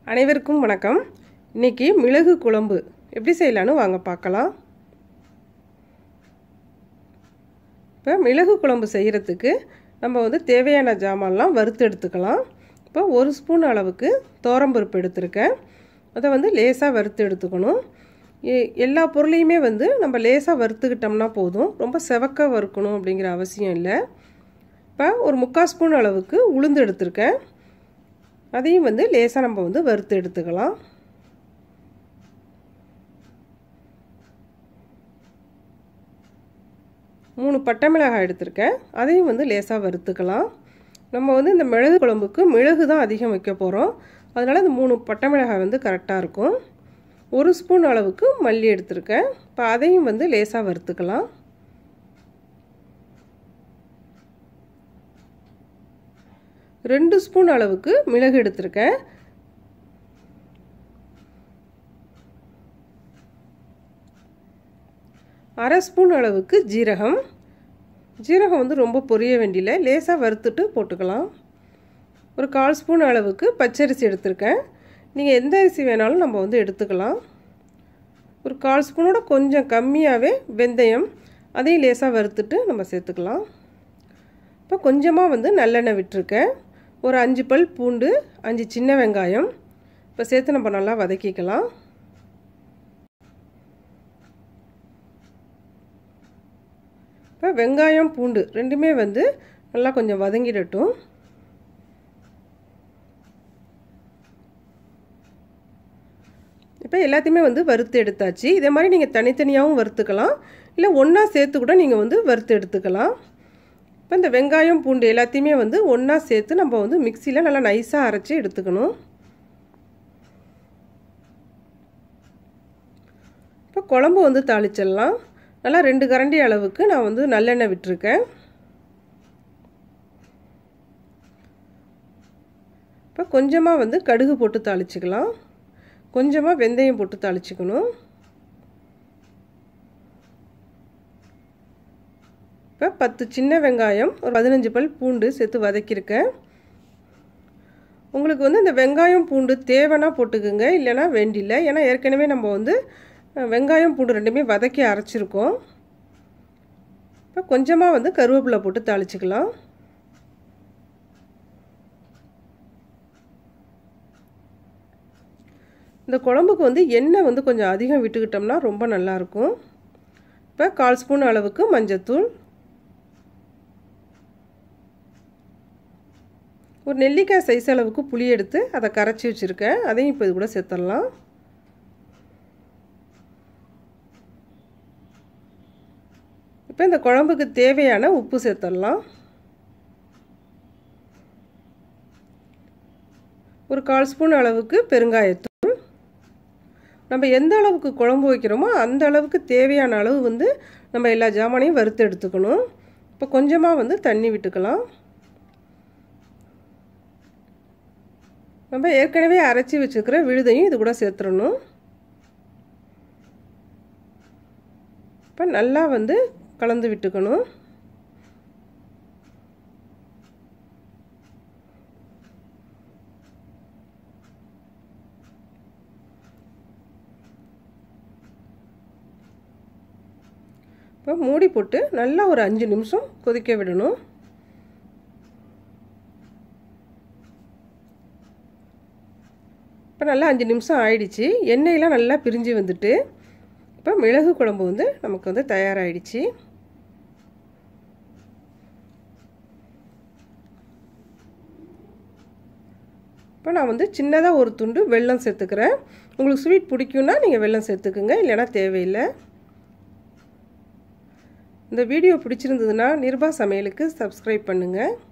அனைவருக்கும் வணக்கம் இன்றைக்கி மிளகு குழம்பு எப்படி செய்யலான்னு வாங்க பார்க்கலாம் இப்போ மிளகு குழம்பு செய்கிறதுக்கு நம்ம வந்து தேவையான ஜாமான்லாம் வறுத்து எடுத்துக்கலாம் இப்போ ஒரு ஸ்பூன் அளவுக்கு தோரம்பருப்பு எடுத்திருக்கேன் அதை வந்து லேசாக வறுத்து எடுத்துக்கணும் எ- எல்லா பொருளையுமே வந்து நம்ம லேசாக வறுத்துக்கிட்டோம்னா போதும் ரொம்ப செவக்க வறுக்கணும் அப்படிங்கிற அவசியம் இல்லை இப்போ ஒரு முக்கால் ஸ்பூன் அளவுக்கு உளுந்து எடுத்திருக்கேன் அதையும் வந்து லேசாக நம்ம வந்து வறுத்து எடுத்துக்கலாம் மூணு பட்டை மிளகாய் எடுத்திருக்கேன் அதையும் வந்து லேசாக வறுத்துக்கலாம் நம்ம வந்து இந்த மிளகு குழம்புக்கு மிளகு தான் அதிகம் வைக்க போகிறோம் அதனால் இந்த மூணு பட்டை மிளகாய் வந்து கரெக்டாக இருக்கும் ஒரு ஸ்பூன் அளவுக்கு மல்லி எடுத்திருக்கேன் இப்போ அதையும் வந்து லேசாக வறுத்துக்கலாம் ரெண்டு ஸ்பூன் அளவுக்கு மிளகு எடுத்திருக்கேன் அரை ஸ்பூன் அளவுக்கு ஜீரகம் ஜீரகம் வந்து ரொம்ப பொரிய வேண்டியில லேசாக வறுத்துட்டு போட்டுக்கலாம் ஒரு கால் ஸ்பூன் அளவுக்கு பச்சரிசி எடுத்திருக்கேன் நீங்கள் எந்த அரிசி வேணாலும் நம்ம வந்து எடுத்துக்கலாம் ஒரு கால் ஸ்பூனோட கொஞ்சம் கம்மியாகவே வெந்தயம் அதையும் லேசாக வறுத்துட்டு நம்ம சேர்த்துக்கலாம் இப்போ கொஞ்சமாக வந்து நல்லெண்ணெய் விட்டுருக்கேன் ஒரு அஞ்சு பல் பூண்டு அஞ்சு சின்ன வெங்காயம் இப்போ சேர்த்து நம்ம நல்லா வதக்கிக்கலாம் இப்போ வெங்காயம் பூண்டு ரெண்டுமே வந்து நல்லா கொஞ்சம் வதங்கிடட்டும் இப்போ எல்லாத்தையுமே வந்து வறுத்து எடுத்தாச்சு இதே மாதிரி நீங்கள் தனித்தனியாகவும் வறுத்துக்கலாம் இல்லை ஒன்றா சேர்த்து கூட நீங்கள் வந்து வறுத்து எடுத்துக்கலாம் இப்போ இந்த வெங்காயம் பூண்டு எல்லாத்தையுமே வந்து ஒன்றா சேர்த்து நம்ம வந்து மிக்சியில் நல்லா நைஸாக அரைச்சி எடுத்துக்கணும் இப்போ குழம்பு வந்து தாளிச்சிடலாம் நல்லா ரெண்டு கரண்டி அளவுக்கு நான் வந்து நல்லெண்ணெய் விட்டுருக்கேன் இப்போ கொஞ்சமாக வந்து கடுகு போட்டு தாளிச்சிக்கலாம் கொஞ்சமாக வெந்தயம் போட்டு தாளிச்சிக்கணும் இப்போ பத்து சின்ன வெங்காயம் ஒரு பதினஞ்சு பல் பூண்டு சேர்த்து வதக்கியிருக்கேன் உங்களுக்கு வந்து இந்த வெங்காயம் பூண்டு தேவைன்னா போட்டுக்குங்க இல்லைன்னா வேண்டிஇல்லை ஏன்னா ஏற்கனவே நம்ம வந்து வெங்காயம் பூண்டு ரெண்டுமே வதக்கி அரைச்சிருக்கோம் இப்போ கொஞ்சமாக வந்து கருவேப்பிலை போட்டு தாளிச்சிக்கலாம் இந்த குழம்புக்கு வந்து எண்ணெய் வந்து கொஞ்சம் அதிகம் விட்டுக்கிட்டோம்னா ரொம்ப நல்லாயிருக்கும் இப்போ கால் ஸ்பூன் அளவுக்கு மஞ்சத்தூள் ஒரு நெல்லிக்காய் சைஸ் அளவுக்கு புளி எடுத்து அதை கரைச்சி வச்சுருக்கேன் அதையும் இப்போ இது கூட சேர்த்துடலாம் இப்போ இந்த குழம்புக்கு தேவையான உப்பு சேர்த்துடலாம் ஒரு கால் ஸ்பூன் அளவுக்கு பெருங்காயத்தூள் நம்ம எந்த அளவுக்கு குழம்பு வைக்கிறோமோ அந்த அளவுக்கு தேவையான அளவு வந்து நம்ம எல்லா ஜாமானையும் வறுத்து எடுத்துக்கணும் இப்போ கொஞ்சமாக வந்து தண்ணி விட்டுக்கலாம் நம்ம ஏற்கனவே அரைச்சி வச்சுருக்கிற விழுதையும் இது கூட சேர்த்துடணும் இப்போ நல்லா வந்து கலந்து விட்டுக்கணும் இப்போ மூடி போட்டு நல்லா ஒரு அஞ்சு நிமிஷம் கொதிக்க விடணும் இப்போ நல்லா அஞ்சு நிமிஷம் ஆயிடுச்சு எண்ணெயெலாம் நல்லா பிரிஞ்சு வந்துட்டு இப்போ மிளகு குழம்பு வந்து நமக்கு வந்து தயாராகிடுச்சு இப்போ நான் வந்து சின்னதாக ஒரு துண்டு வெல்லம் சேர்த்துக்கிறேன் உங்களுக்கு ஸ்வீட் பிடிக்குன்னா நீங்கள் வெல்லம் சேர்த்துக்குங்க இல்லைன்னா தேவையில்லை இந்த வீடியோ பிடிச்சிருந்ததுன்னா நிர்பா சமையலுக்கு சப்ஸ்கிரைப் பண்ணுங்கள்